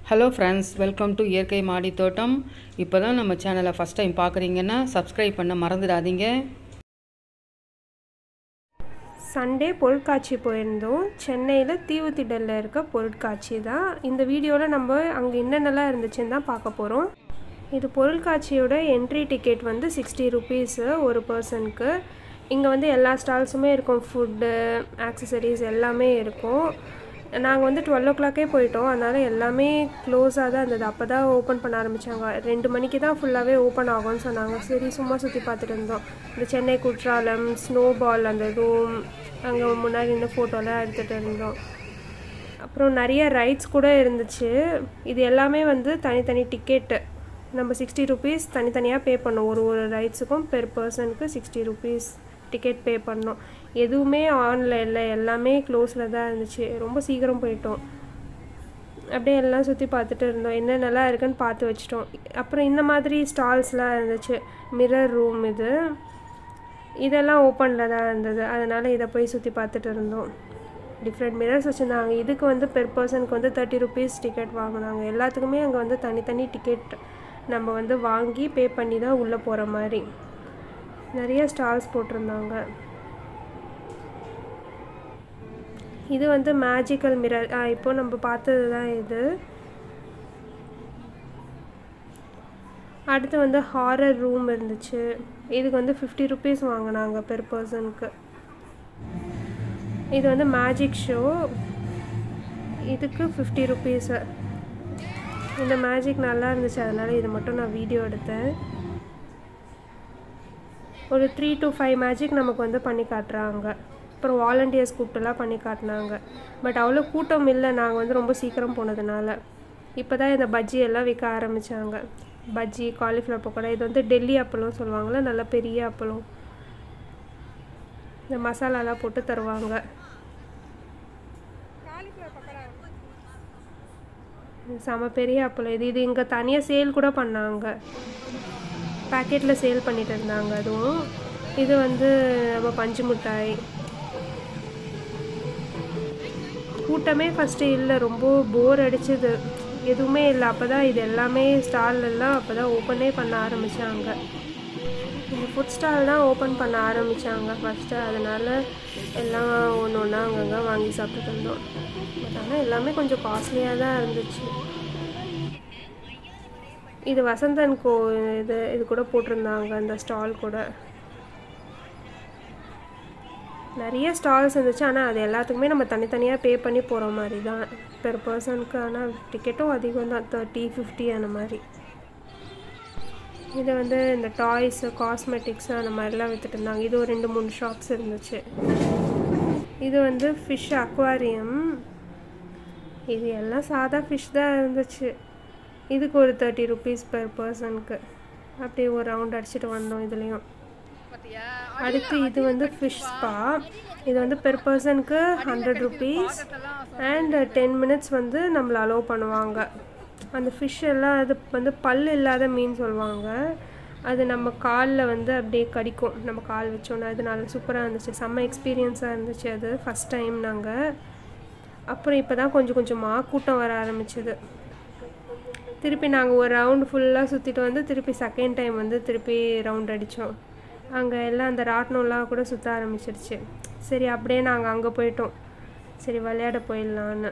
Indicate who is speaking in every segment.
Speaker 1: hello friends welcome to இயற்கை மாடி தோட்டம் இப்போ தான் நம்ம சேனலை ஃபஸ்ட் டைம் பார்க்குறீங்கன்னா சப்ஸ்கிரைப் பண்ண மறந்துடாதீங்க
Speaker 2: சண்டே பொருட்காட்சி போயிருந்தோம் சென்னையில் தீவுத்திடலில் இருக்க பொருட்காட்சி தான் இந்த வீடியோவில் நம்ம அங்கே என்னென்னலாம் இருந்துச்சுன்னு தான் பார்க்க போகிறோம் இது பொருட்காட்சியோட என்ட்ரி டிக்கெட் வந்து சிக்ஸ்டி ருபீஸு ஒரு பர்சனுக்கு இங்கே வந்து எல்லா ஸ்டால்ஸுமே இருக்கும் ஃபுட்டு ஆக்சசரிஸ் எல்லாமே இருக்கும் நாங்கள் வந்து டுவெல் ஓ கிளாக்கே போயிட்டோம் அதனால் எல்லாமே க்ளோஸாக தான் இருந்தது அப்போ தான் ஓப்பன் பண்ண ஆரம்பித்தாங்க ரெண்டு மணிக்கு தான் ஃபுல்லாகவே ஓப்பன் ஆகும்னு சொன்னாங்க சரி சும்மா சுற்றி பார்த்துட்டு இருந்தோம் இந்த சென்னை குற்றாலம் ஸ்னோ பால் அந்த ரூம் அங்கே முன்னாடி இந்த ஃபோட்டோலாம் எடுத்துகிட்டு இருந்தோம் அப்புறம் நிறைய ரைட்ஸ் கூட இருந்துச்சு இது எல்லாமே வந்து தனித்தனி டிக்கெட்டு நம்ம சிக்ஸ்டி ருபீஸ் தனித்தனியாக பே பண்ணோம் ஒரு ஒரு ரைட்ஸுக்கும் பெர் பர்சனுக்கு சிக்ஸ்டி ருபீஸ் டிக்கெட் பே பண்ணோம் எதுவுமே ஆன்லைனில் எல்லாமே க்ளோஸில் தான் இருந்துச்சு ரொம்ப சீக்கிரம் போயிட்டோம் அப்படியே எல்லாம் சுற்றி பார்த்துட்டு இருந்தோம் என்ன நல்லா இருக்குன்னு பார்த்து வச்சிட்டோம் அப்புறம் இந்த மாதிரி ஸ்டால்ஸ்லாம் இருந்துச்சு மிரர் ரூம் இது இதெல்லாம் ஓப்பனில் தான் இருந்தது அதனால் இதை போய் சுற்றி பார்த்துட்டு இருந்தோம் டிஃப்ரெண்ட் மிரர்ஸ் வச்சுருந்தாங்க இதுக்கு வந்து பெர் பர்சனுக்கு வந்து தேர்ட்டி ருபீஸ் டிக்கெட் வாங்கினாங்க எல்லாத்துக்குமே அங்கே வந்து தனித்தனி டிக்கெட் நம்ம வந்து வாங்கி பே பண்ணி தான் உள்ளே போகிற மாதிரி நிறைய ஸ்டால்ஸ் போட்டிருந்தாங்க இது வந்து மேஜிக்கல் மிரர் இப்போ நம்ம பார்த்தது தான் இது அடுத்து வந்து ஹாரர் ரூம் இருந்துச்சு இதுக்கு வந்து ஃபிஃப்டி ருபீஸ் வாங்கினாங்க பெர் பர்சனுக்கு இது வந்து மேஜிக் ஷோ இதுக்கு ஃபிஃப்டி ருபீஸு இந்த மேஜிக் நல்லா இருந்துச்சு அதனால் இது மட்டும் நான் வீடியோ எடுத்தேன் ஒரு த்ரீ டு ஃபைவ் மேஜிக் நமக்கு வந்து பண்ணி காட்டுறாங்க அப்புறம் வாலண்டியர்ஸ் கூப்பிட்டுலாம் பண்ணி காட்டினாங்க பட் அவ்வளோ கூட்டம் இல்லை நாங்கள் வந்து ரொம்ப சீக்கிரம் போனதுனால இப்போ தான் இந்த பஜ்ஜி எல்லாம் விற்க ஆரம்பித்தாங்க பஜ்ஜி காலிஃப்ளவர் பக்கோடா இது வந்து டெல்லி அப்பளம் சொல்லுவாங்கள்ல நல்ல பெரிய அப்பளம் இந்த மசாலாலாம் போட்டு தருவாங்க செம பெரிய அப்பளம் இது இது இங்கே தனியாக சேல் கூட பண்ணாங்க பேக்கெட்டில் சேல் பண்ணிட்டு இருந்தாங்க அதுவும் இது வந்து நம்ம பஞ்சு மிட்டாய் கூட்டமே ஃபஸ்ட்டு இல்லை ரொம்ப போர் அடிச்சது எதுவுமே இல்லை அப்போ தான் இது எல்லாமே ஸ்டால்லெல்லாம் அப்போ தான் ஓப்பனே பண்ண ஆரம்பித்தாங்க இந்த ஃபுட் ஸ்டால் தான் ஓப்பன் பண்ண ஆரம்பித்தாங்க ஃபஸ்ட்டு அதனால் எல்லாம் ஒன்று ஒன்றா அங்கங்கே வாங்கி சாப்பிட்டுட்டு இருந்தோம் பட் ஆனால் எல்லாமே கொஞ்சம் காஸ்ட்லியாக தான் இருந்துச்சு இது வசந்தன் கோ இது இது கூட போட்டிருந்தாங்க அந்த ஸ்டால் கூட நிறைய ஸ்டால்ஸ் இருந்துச்சு ஆனால் அது எல்லாத்துக்குமே நம்ம தனித்தனியாக பே பண்ணி போகிற மாதிரி தான் பெர் பர்சனுக்கு ஆனால் டிக்கெட்டும் அதிகம் தான் தேர்ட்டி ஃபிஃப்டி அந்த மாதிரி இது வந்து இந்த டாய்ஸு காஸ்மெட்டிக்ஸு அந்த மாதிரிலாம் விற்றுட்டு இருந்தாங்க இது ஒரு ரெண்டு மூணு ஷாப்ஸ் இருந்துச்சு இது வந்து ஃபிஷ் அக்வாரியம் இது எல்லாம் சாதா ஃபிஷ் தான் இருந்துச்சு இதுக்கு ஒரு தேர்ட்டி ருபீஸ் பெர் பர்சனுக்கு அப்படியே ஒரு ரவுண்ட் அடிச்சுட்டு வந்தோம் இதுலேயும் அடுத்து இது வந்து ஃபிஷ் ஸ்பா இது வந்து பெர் பர்சனுக்கு hundred rupees and ten minutes வந்து நம்மளை அலோவ் பண்ணுவாங்க அந்த ஃபிஷ் எல்லாம் அது வந்து பல் இல்லாத மீன் சொல்லுவாங்க அது நம்ம காலில் வந்து அப்படியே கடிக்கும் நம்ம கால் வச்சோன்னா அது நல்லா சூப்பராக இருந்துச்சு செம்ம எக்ஸ்பீரியன்ஸாக இருந்துச்சு அது ஃபஸ்ட் டைம் நாங்கள் அப்புறம் இப்போ தான் கொஞ்சம் கொஞ்சமாக கூட்டம் வர ஆரம்பிச்சிது திருப்பி நாங்கள் ஒரு ரவுண்டு ஃபுல்லாக சுற்றிட்டு வந்து திருப்பி செகண்ட் டைம் வந்து திருப்பி ரவுண்ட் அடித்தோம் அங்கே எல்லாம் அந்த ராட்டினம்லாம் கூட சுற்ற ஆரம்பிச்சிருச்சு சரி அப்படியே நாங்கள் அங்கே போயிட்டோம் சரி விளையாட போயிடலான்னு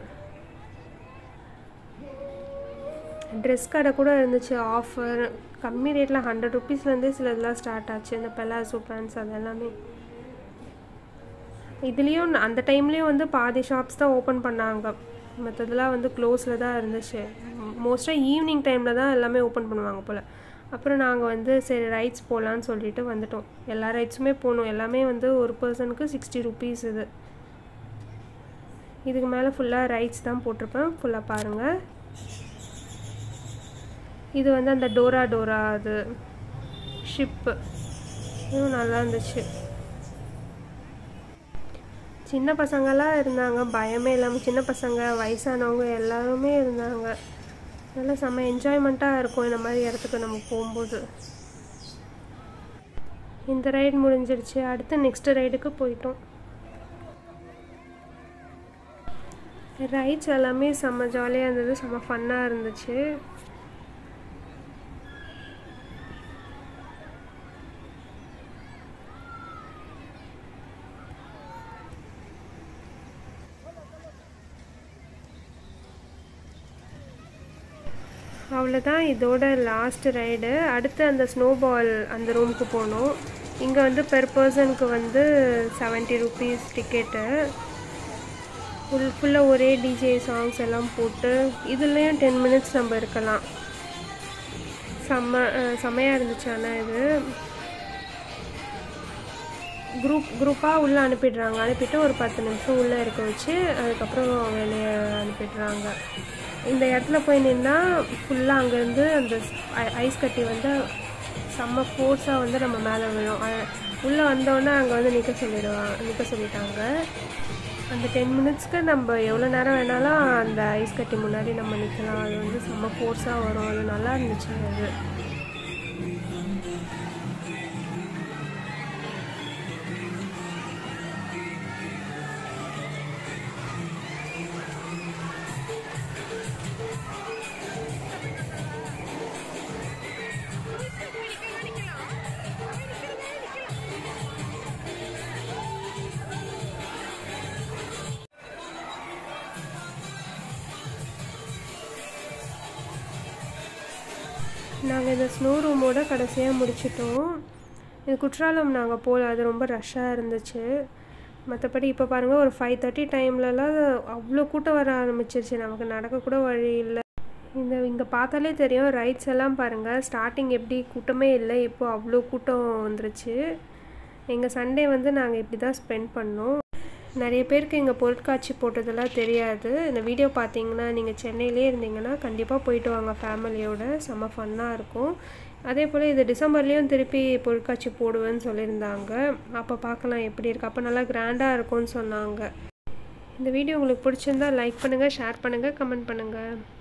Speaker 2: ட்ரெஸ் கடை கூட இருந்துச்சு ஆஃபர் கம்மி ரேட்டில் ஹண்ட்ரட் ருபீஸ்லேருந்தே சில இதெல்லாம் ஸ்டார்ட் ஆச்சு இந்த பெலாசோ பேண்ட்ஸ் அது எல்லாமே இதுலேயும் அந்த டைம்லேயும் வந்து பாதி ஷாப்ஸ் தான் ஓப்பன் பண்ணாங்க மற்றதெல்லாம் வந்து க்ளோஸில் தான் இருந்துச்சு மோஸ்ட்டாக ஈவினிங் டைமில் தான் எல்லாமே ஓப்பன் பண்ணுவாங்க போல் அப்புறம் நாங்கள் வந்து சரி ரைட்ஸ் போகலான்னு சொல்லிட்டு வந்துட்டோம் எல்லா ரைட்ஸுமே போகணும் எல்லாமே வந்து ஒரு பர்சனுக்கு சிக்ஸ்டி ருபீஸ் இது இதுக்கு மேலே ஃபுல்லாக ரைட்ஸ் தான் போட்டிருப்பேன் ஃபுல்லாக பாருங்கள் இது வந்து அந்த டோரா டோரா அது ஷிப்பு இதுவும் நல்லா இருந்துச்சு சின்ன பசங்களாம் இருந்தாங்க பயமே இல்லாமல் சின்ன பசங்க வயசானவங்க எல்லாருமே இருந்தாங்க நல்லா செம்ம என்ஜாய்மெண்ட்டாக இருக்கும் இந்த மாதிரி இடத்துக்கு நம்ம போகும்போது இந்த ரைடு முடிஞ்சிருச்சு அடுத்து நெக்ஸ்ட் ரைடுக்கு போயிட்டோம் ரைட்ஸ் எல்லாமே செம்ம ஜாலியாக இருந்தது செம்ம ஃபன்னாக இருந்துச்சு அவ்வளோதான் இதோட லாஸ்ட் ரைடு அடுத்து அந்த ஸ்னோபால் அந்த ரூமுக்கு போனோம் இங்கே வந்து பெர் பர்சனுக்கு வந்து செவன்ட்டி ருபீஸ் டிக்கெட்டு ஃபுல் ஃபுல்லாக ஒரே டிஜே சாங்ஸ் எல்லாம் போட்டு இதுலேயும் டென் மினிட்ஸ் நம்ம இருக்கலாம் செம்ம அஹ், செம்மையாக இருந்துச்சு ஆனால் இது குரூப் குரூப்பாக உள்ளே அனுப்பிடுறாங்க அனுப்பிட்டு ஒரு பத்து நிமிஷம் உள்ளே இருக்க வச்சு அதுக்கப்புறம் வெளியே அனுப்பிடுறாங்க இந்த இடத்துல போய் நின்னா ஃபுல்லாக அங்கேருந்து அந்த ஐ- ஐஸ் கட்டி வந்து செம்ம ஃபோர்ஸாக வந்து நம்ம மேலே விழும் அ- உள்ளே வந்தோடனே அங்கே வந்து நிற்க சொல்லிடுவாங்க நிற்க சொல்லிட்டாங்க அந்த டென் மினிட்ஸ்க்கு நம்ம எவ்வளோ நேரம் வேணாலும் அந்த ஐஸ் கட்டி முன்னாடி நம்ம நிற்கலாம் அது வந்து செம்ம ஃபோர்ஸாக வரும் அது நல்லா இருந்துச்சு அது நாங்கள் இந்த ஸ்னோ ரூமோட கடைசியாக முடிச்சிட்டோம் இது குற்றாலம் நாங்கள் போகல அது ரொம்ப ரஷ்ஷாக இருந்துச்சு மற்றபடி இப்போ பாருங்கள் ஒரு ஃபைவ் தேர்ட்டி டைம்லலாம் அவ்வளோ கூட்டம் வர ஆரம்பிச்சிருச்சு நமக்கு நடக்க கூட வழி இல்லை இந்த இங்கே பார்த்தாலே தெரியும் ரைட்ஸ் எல்லாம் பாருங்கள் ஸ்டார்டிங் எப்படி கூட்டமே இல்லை இப்போ அவ்வளோ கூட்டம் வந்துருச்சு எங்கள் சண்டே வந்து நாங்கள் இப்படி தான் ஸ்பெண்ட் பண்ணோம் நிறைய பேருக்கு இங்கே பொருட்காட்சி போட்டதெல்லாம் தெரியாது இந்த வீடியோ பார்த்தீங்கன்னா நீங்கள் சென்னையிலே இருந்தீங்கன்னா கண்டிப்பாக போயிட்டு வாங்க ஃபேமிலியோட செம்ம ஃபன்னாக இருக்கும் அதே போல் இது டிசம்பர்லேயும் திருப்பி பொருட்காட்சி போடுவேன்னு சொல்லியிருந்தாங்க அப்போ பார்க்கலாம் எப்படி இருக்கு அப்போ நல்லா கிராண்டாக இருக்கும்னு சொன்னாங்க இந்த வீடியோ உங்களுக்கு பிடிச்சிருந்தா லைக் பண்ணுங்கள் ஷேர் பண்ணுங்கள் கமெண்ட் பண்ணுங்கள்